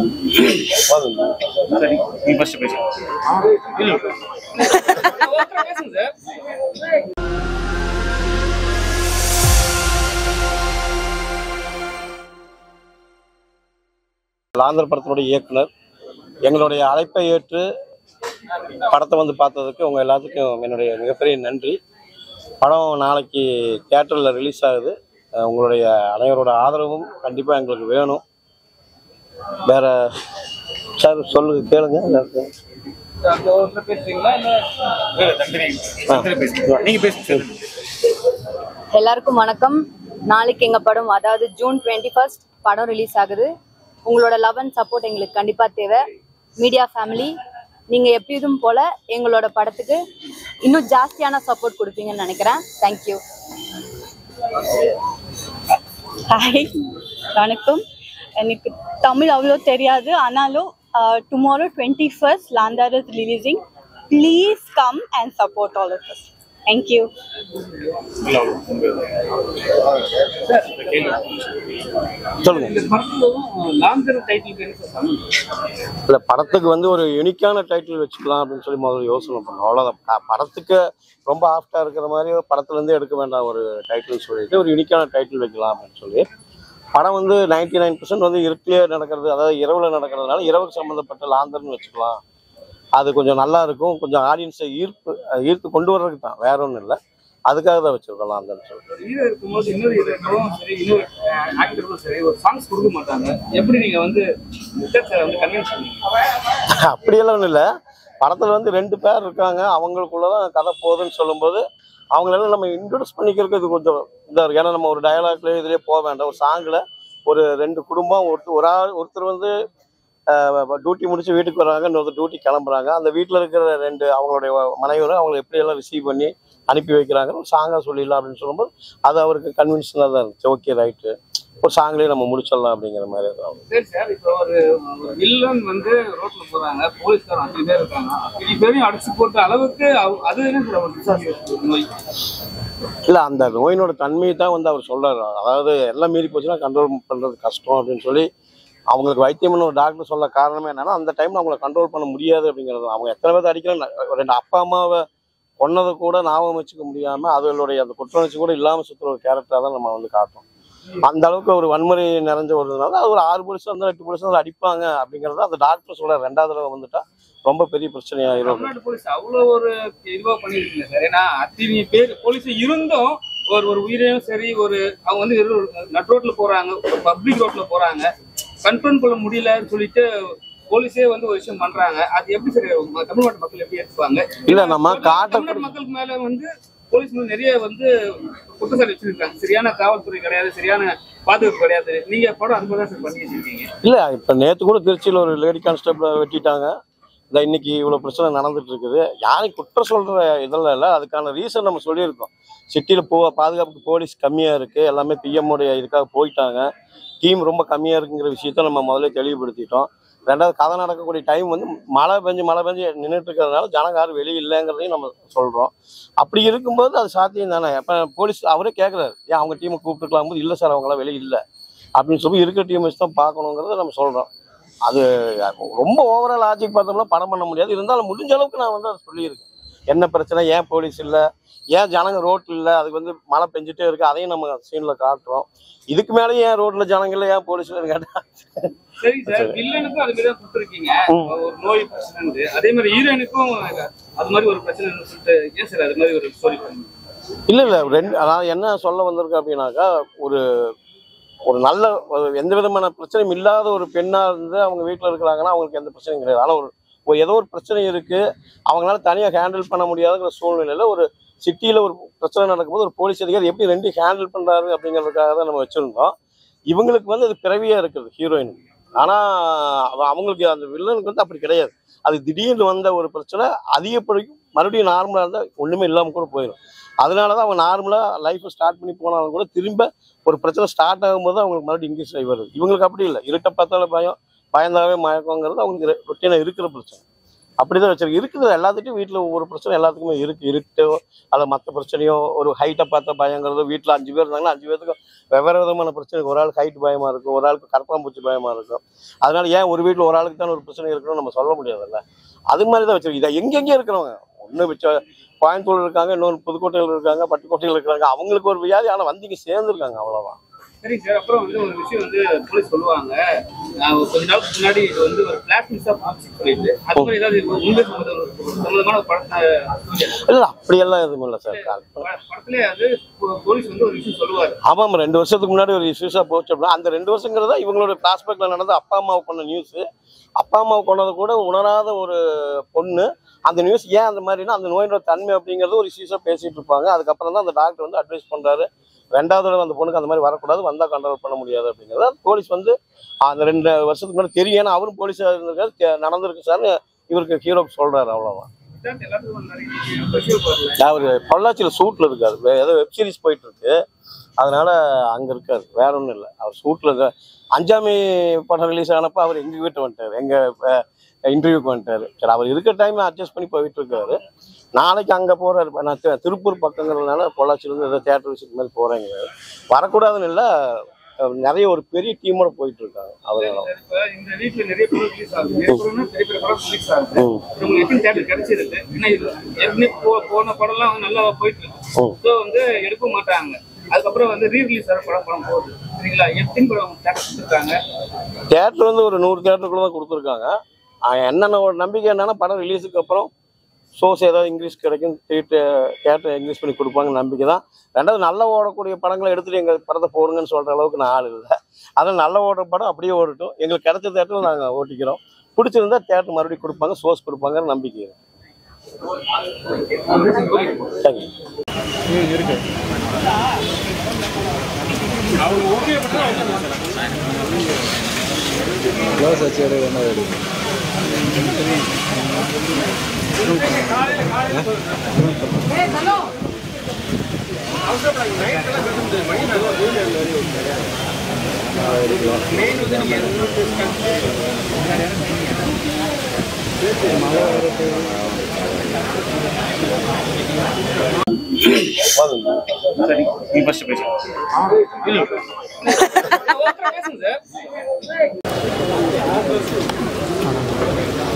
சரி நீ ஃபர்ஸ்ட் பேசு இல்ல பேசுங்க சார் லாந்தர் படத்தினுடைய இயக்குனர் எங்களுடைய அழைப்பை ஏற்று படத்தை வந்து பார்த்ததுக்கு உங்கள் எல்லாத்துக்கும் என்னுடைய மிகப்பெரிய நன்றி படம் நாளைக்கு தியேட்டரில் ரிலீஸ் ஆகுது அஹ் உங்களுடைய அனைவரோட ஆதரவும் கண்டிப்பாக எங்களுக்கு வேணும் வேற சார் சொல்லுங்க கேளுங்க எல்லாருக்கும். அந்த ஒருத்தர பேசுறீங்களா இல்ல இல்ல தந்திரி தந்திரி பேசுங்க நீங்க பேசுங்க எல்லாருக்கும் வணக்கம் நாளைக்கு எங்க படம் அதாவது ஜூன் டுவெண்ட்டி ஃபர்ஸ்ட் படம் ரிலீஸ் ஆகுது உங்களோட லவ் அண்ட் சப்போர்ட் எங்களுக்கு கண்டிப்பா தேவை மீடியா ஃபேமிலி நீங்க எப்பயும் போல எங்களோட படத்துக்கு இன்னும் ஜாஸ்தியான சப்போர்ட் கொடுப்பீங்கன்னு நினைக்கிறேன் தேங்க்யூ ஹாய் வணக்கம் எனக்கு தமிழ் அவ்வளோ தெரியாது ஆனாலும் tomorrow twenty first Laandhar is releasing please come and support all of us thank you இல்ல உங்க சார் கேளுங்க சொல்லுங்க இந்த படத்துக்கும் லாந்தர் டைட்டில் என்ன சார் சம்மந்தம்? இல்லை படத்துக்கு வந்து ஒரு யூனிக்கான டைட்டில் வச்சுக்கலாம் அப்படின்னு சொல்லி முதல்ல யோசனை பண்ணோம் அவ்வளோதான் ப- படத்துக்கு ரொம்ப ஆஃப்டாக இருக்கிற மாதிரி படத்துலேருந்து எடுக்க வேண்டாம் ஒரு டைட்டில் சொல்லிட்டு ஒரு யூனிக்கான டைட்டில் வைக்கலாம் அப்படின்னு சொல்லி படம் வந்து நைன்டி நைன் வந்து இருட்டிலே நடக்கிறது அதாவது இரவில் நடக்கிறதுனால இரவுக்கு சம்மந்தப்பட்ட லாந்தர்னு வச்சுக்கலாம் அது கொஞ்சம் நல்லா இருக்கும் கொஞ்சம் ஆடியன்ஸை ஈர்ப்பு ஈர்த்து கொண்டு வர்றதுக்கு தான் வேற ஒன்றும் இல்லை அதுக்காக தான் வச்சுருக்கோம் லாந்தர்னு சொல்லிட்டு ஹீரோ இருக்கும்போது இன்னொரு ஹீரோக்கும் சரி இன்னொரு ஆக்டருக்கும் சரி ஒரு சாங்ஸ் கொடுக்க மாட்டாங்க எப்படி நீங்க வந்து விக்டர் சார் வந்து கன்வின்ஸ் பண்ணீங்க அப்படியெல்லாம் ஒன்றும் இல்லை படத்தில் வந்து ரெண்டு பேர் இருக்காங்க அவங்களுக்குள்ள தான் கதை போகுதுன்னு சொல்லும்போது அவங்களெல்லாம் நம்ம இன்ட்ரடியூஸ் பண்ணிக்கிறதுக்கு இது கொஞ்சம் இதாக இருக்கும் ஏன்னா நம்ம ஒரு டயலாக்லேயே இதுலேயே போக வேண்டாம் ஒரு சாங்கில் ஒரு ரெண்டு குடும்பம் ஒருத்தர் ஒரு ஆள் ஒருத்தர் வந்து டியூட்டி முடிச்சு வீட்டுக்கு வராங்க இன்னொருத்தர் டியூட்டி கிளம்புறாங்க அந்த வீட்டில் இருக்கிற ரெண்டு அவங்களுடைய மனைவரும் அவங்களை எப்படியெல்லாம் ரிசீவ் பண்ணி அனுப்பி வைக்கிறாங்கன்னு ஒரு சாங்காக சொல்லிடலாம் அப்படின்னு சொல்லும்போது அது அவருக்கு கன்வின்ஷனாக தான் இருந்துச்சு ஓகே ரைட்டு ஒரு சாங்லேயே நம்ம முடிச்சிடலாம் அப்படிங்கிற மாதிரி தான் சரி சார் இப்போ ஒரு வில்லன் வந்து ரோட்ல போறாங்க போலீஸ்காரன் அஞ்சு பேர் இருக்காங்க இது பேரையும் அடிச்சு போட்ட அளவுக்கு அவ- அது என்ன சார் ஒரு disaster நோய் இல்ல அந்த நோயினோட தன்மையை தான் வந்து அவர் சொல்றாரு அதாவது எல்லாம் மீறி போச்சுன்னா கண்ட்ரோல் பண்றது கஷ்டம் அப்படின்னு சொல்லி அவங்களுக்கு வைத்தியம்னு ஒரு டாக்டர் சொல்ல காரணமே என்னன்னா அந்த டைம்ல அவங்கள கண்ட்ரோல் பண்ண முடியாது அப்படிங்கிறது தான். அவங்க எத்தனை பேர் அடிக்கிற ரெண்டு அப்பா அம்மாவை கொன்னதை கூட ஞாபகம் வச்சுக்க முடியாம அவர்களுடைய அந்த குற்றவுணர்ச்சி கூட இல்லாம சுத்துற ஒரு கேரக்டரா தான் நம்ம வந்து காட்டுறோம் அந்த அளவுக்கு ஒரு வன்முறை நிறைஞ்ச ஒருனால அது ஒரு ஆறு போலீஸ் வந்து எட்டு போலீஸ் வந்து அடிப்பாங்க அப்படிங்கறத அந்த டாக்டர் சொல்ற ரெண்டாவது தடவை வந்துட்டா ரொம்ப பெரிய பிரச்சனையாயிரும் தமிழ்நாடு போலீஸ் அவ்வளவு ஒரு இதுவா பண்ணிருக்கீங்க சார் ஏன்னா அத்தனை பேர் போலீஸ் இருந்தும் ஒரு ஒரு உயிரையும் சரி ஒரு அவங்க வந்து வெறும் நட் ரோட்ல போறாங்க ஒரு பப்ளிக் ரோட்ல போறாங்க கண்ட்ரோல் பண்ண முடியலன்னு சொல்லிட்டு போலீஸே வந்து ஒரு விஷயம் பண்றாங்க அது எப்படி சரி ம- தமிழ்நாட்டு மக்கள் எப்படி எடுத்துப்பாங்க இல்ல நம்ம காட்ட தமிழ்நாட்டு மக்களுக்கு மேல வந்து போலீஸ் மேல நிறைய வந்து குற்றச்சாட்டு வச்சிருக்காங்க சரியான காவல்துறை கிடையாது சரியான பாதுகாப்பு கிடையாது நீங்க படம் அது மாதிரி தான் சார் பண்ணி வச்சிருக்கீங்க இல்ல இப்ப நேத்து கூட திருச்சியில ஒரு லேடி கான்ஸ்டபிள் வெட்டிட்டாங்க இந்த இன்னைக்கு இவ்வளவு பிரச்சனை நடந்துட்டு இருக்குது யாரும் குற்றம் சொல்ற இதெல்லாம் இல்லை அதுக்கான ரீசன் நம்ம சொல்லியிருக்கோம் சிட்டியில போ பாதுகாப்புக்கு போலீஸ் கம்மியா இருக்கு எல்லாமே பிஎம் உடைய இதுக்காக போயிட்டாங்க டீம் ரொம்ப கம்மியா இருக்குங்கிற விஷயத்த நம்ம முதல்ல தெளிவுபடுத்திட்டோம் ரெண்டாவது கதை நடக்கக்கூடிய டைம் வந்து மழை பெஞ்சு மழை பெஞ்சு நின்றுட்டு இருக்கிறதுனால ஜனங்க யாரும் வெளியே இல்லைங்கிறதையும் நம்ம சொல்றோம் அப்படி இருக்கும்போது அது சாத்தியம் தானே அப்ப போலீஸ் அவரே கேட்குறாரு ஏன் அவங்க டீமை கூப்பிட்டுக்கலாம் போது இல்லை சார் அவங்களாம் வெளியே இல்லை அப்படின்னு சொல்லி இருக்கிற டீம் வச்சு தான் பார்க்கணுங்கிறத நம்ம சொல்றோம் அது ரொம்ப ஓவரால் லாஜிக் பார்த்தோம்னா படம் பண்ண முடியாது இருந்தாலும் முடிஞ்ச அளவுக்கு நான் வந்து அதை சொல்லியிருக்கேன் என்ன பிரச்சனை ஏன் போலீஸ் இல்லை ஏன் ஜனங்க ரோட்டில் இல்லை அதுக்கு வந்து மழை பெஞ்சிட்டே இருக்கு அதையும் நம்ம சீனில் காட்டுறோம் இதுக்கு மேலே ஏன் ரோட்டில் ஜனங்க இல்லை ஏன் போலீஸ் கேட்டா சரி சார் வில்லனுக்கும் அது மாதிரி தான் கொடுத்துருக்கீங்க ஒரு நோய் பிரச்சனை இருந்து. அதே மாதிரி ஹீரோயினுக்கும் அது மாதிரி ஒரு பிரச்சனை இருந்து சொல்லிட்டு ஏன் சார் அது மாதிரி ஒரு ஸ்டோரி பண்ணுங்க இல்லை இல்லை ரெண்டு அதாவது என்ன சொல்ல வந்திருக்கு அப்படின்னாக்கா ஒரு ஒரு நல்ல ஒரு எந்த விதமான பிரச்சனையும் இல்லாத ஒரு பெண்ணாக இருந்து அவங்க வீட்டில் இருக்கிறாங்கன்னா அவங்களுக்கு எந்த பிரச்சனையும் கிடையாது ஆனால் ஒரு ஒரு ஏதோ ஒரு பிரச்சனை இருக்கு அவங்களால தனியாக ஹேண்டில் பண்ண முடியாதுங்கிற சூழ்நிலையில் ஒரு சிட்டியில் ஒரு பிரச்சனை நடக்கும்போது ஒரு போலீஸ் அதிகாரி எப்படி ரெண்டு ஹேண்டில் பண்ணுறாரு அப்படிங்கிறதுக்காக தான் நம்ம வச்சுருந்தோம் இவங்களுக்கு வந்து அது பிறவியாக இருக்குது ஹீரோயினுக்கு ஆனால் அவங்களுக்கு அந்த வில்லனுக்கு வந்து அப்படி கிடையாது அது திடீர்னு வந்த ஒரு பிரச்சனை அதிகப்படிக்கும் மறுபடியும் நார்மலாக இருந்தால் ஒன்றுமே இல்லாமல் கூட போயிடும் அதனால தான் அவங்க நார்மலாக லைஃப்பை ஸ்டார்ட் பண்ணி போனாலும் கூட திரும்ப ஒரு பிரச்சனை ஸ்டார்ட் ஆகும்போது அவங்களுக்கு மறுபடியும் இங்கிலீஷ் ஆகி வருது இவங்களுக்கு அப்படி இல்லை இருட்டை பார்த்தாலும் பயம் பயந்தாவே மயக்கங்கிறது அவங்களுக்கு ரொட்டீனாக இருக்கிற பிரச்சனை அப்படிதான் வச்சிருக்கு இருக்குது எல்லாத்துட்டும் வீட்டில் ஒவ்வொரு பிரச்சனை எல்லாத்துக்குமே இருக்கு இருட்டோ அல்ல மற்ற பிரச்சனையோ ஒரு ஹைட்டை பார்த்த பயங்கிறது வீட்டில் அஞ்சு பேர் இருந்தாங்கன்னா அஞ்சு பேருக்கு வெவ்வேறு விதமான பிரச்சனை இருக்கு. ஒரு ஆளுக்கு ஹைட் பயமா இருக்கும் ஒரு ஆளுக்கு கரப்பாம்பூச்சி பயமா இருக்கும் அதனால ஏன் ஒரு வீட்டில் ஒரு ஆளுக்கு தான் ஒரு பிரச்சனை இருக்கணும்னு நம்ம சொல்ல முடியாதுல்ல அது மாதிரி தான் வச்சிருக்கு இதை எங்கெங்கே இருக்கிறவங்க ஒன்று வச்ச கோயம்புத்தூர் இருக்காங்க இன்னொன்று புதுக்கோட்டையில் இருக்காங்க பட்டுக்கோட்டையில் இருக்காங்க அவங்களுக்கு ஒரு வியாதி ஆனால் வந்து இங்கே சேர்ந்துருக்காங்க அவ்வளோதான் சரி சார் அப்புறம் வந்து ஒரு விஷயம் வந்து போலீஸ் சொல்லுவாங்க நான் ஒரு கொஞ்ச நாளுக்கு முன்னாடி இது வந்து ஒரு பிளாட் மிஸ் ஆஃப் சொல்லிட்டு அது மாதிரி ஏதாவது உண்மை சம்மந்தம் சம்மந்தமான ஒரு படத்தை இல்லை அப்படியெல்லாம் எதுவும் இல்லை சார் படத்துல அது போ- போலீஸ் வந்து ஒரு விஷயம் சொல்லுவாரு ஆமாம் ரெண்டு வருஷத்துக்கு முன்னாடி ஒரு இஷ்யூஸாக போச்சு அப்படின்னா அந்த ரெண்டு வருஷங்கிறத இவங்களோட ஃப்ளாஷ்பேக்கில் நடந்த அப்பா அம்மாவுக்கு கொண்ட நியூஸு அப்பா அம்மாவுக்கு கொண்டது கூட உணராத ஒரு பொண்ணு அந்த நியூஸ் ஏன் அந்த மாதிரினா அந்த நோயோட தன்மை அப்படிங்கிறது ஒரு இஷ்யூஸாக பேசிட்டு இருப்பாங்க அதுக்கப்புறம் தான் அந்த டாக்டர் வந்து அட்வைஸ் பண்ணுறாரு ரெண்டாவது தடவை அந்த பொண்ணுக்கு அந்த மாதிரி வரக்கூடாது வந்தால் கண்ட்ரோல் பண்ண முடியாது அப்படிங்கிறத போலீஸ் வந்து அந்த ரெண்டு வருஷத்துக்கு முன்னாடி தெரியும் ஏன்னா அவரும் போலீஸாக இருந்திருக்காரு தெ- நடந்திருக்கு சார் இவருக்கு ஹீரோ சொல்கிறாரு அவ்வளோதான் இதான் எல்லாத்துக்கும் நிறைய விஷயம் வரல அவர் பொள்ளாச்சியில் ஷூட்டில் இருக்காரு வே- ஏதோ வெப் சீரிஸ் போயிட்டு இருக்கு அதனால அங்கே இருக்காரு வேற ஒன்றும் இல்லை அவர் ஷூட்டில் இருக்க அஞ்சாமி படம் ரிலீஸ் ஆனப்போ அவர் எங்கள் வீட்டு வந்துட்டார் எங்கள் இன்டர்வியூக்கு வந்துட்டார் சரி அவர் இருக்க டைம் அட்ஜஸ்ட் பண்ணி போயிட்டு இருக்காரு நாளைக்கு அங்கே போகிறாரு நான் தி- திருப்பூர் பக்கங்கிறதுனால பொள்ளாச்சியிலேருந்து ஏதோ தேட்டர் விசிட் மாதிரி போகிறேங்க வரக்கூடாதுன்னு இல்லை நிறைய ஒரு பெரிய டீமோட போயிட்டு இருக்காங்க அதனால இப்ப இந்த வீக்ல நிறைய படம் ரிலீஸ் ஆகுது நிறைய படம்னா பெரிய பெரிய படம் ரிலீஸ் ஆகுது ம். உங்களுக்கு எத்தனை தேட்டர் கிடைச்சிருக்கு ஏன்னா இது ஏற்கனவே போ- போன படம்லாம் வந்து நல்லா போயிட்டு இருக்கு ம். ஸோ வந்து எடுக்க மாட்டாங்க அதுக்கப்புறம் வந்து ரீ ரிலீஸ் ஆகிற படம் படம் போகுது சரிங்களா எத்தனை படம் தேட்டர் கொடுத்துருக்காங்க தேட்டர் வந்து ஒரு நூறு தேட்டருக்குள்ள தான் கொடுத்துருக்காங்க ஆஹ் என்னென்ன ஒரு நம்பிக்கை என்னன்னா படம் ரிலீஸுக்கு அப்புறம் ஷோஸ் ஏதாவது இங்கிலீஷ் கிடைக்கும் தேட்டர் இங்கிலீஷ் பண்ணி கொடுப்பாங்க நம்பிக்கை தான் ரெண்டாவது நல்ல ஓடக்கூடிய படங்களை எடுத்துட்டு எங்கள் படத்தை போடுங்கன்னு சொல்கிற அளவுக்கு நான் ஆள் இல்லை அதனால் நல்ல ஓடுற படம் அப்படியே ஓடட்டும் எங்களுக்கு கிடைச்ச தேட்டரில் நாங்கள் ஓட்டிக்கிறோம் பிடிச்சிருந்தா தேட்டர் மறுபடியும் கொடுப்பாங்க ஷோஸ் கொடுப்பாங்கன்னு நம்பிக்கை இருக்கு தேங்க்யூ க்ளோஸ் வச்சு எடுக்க என்ன எடுக்கும் சரி நீ ஃபர்ஸ்ட் பேசு பேசுங்க சார்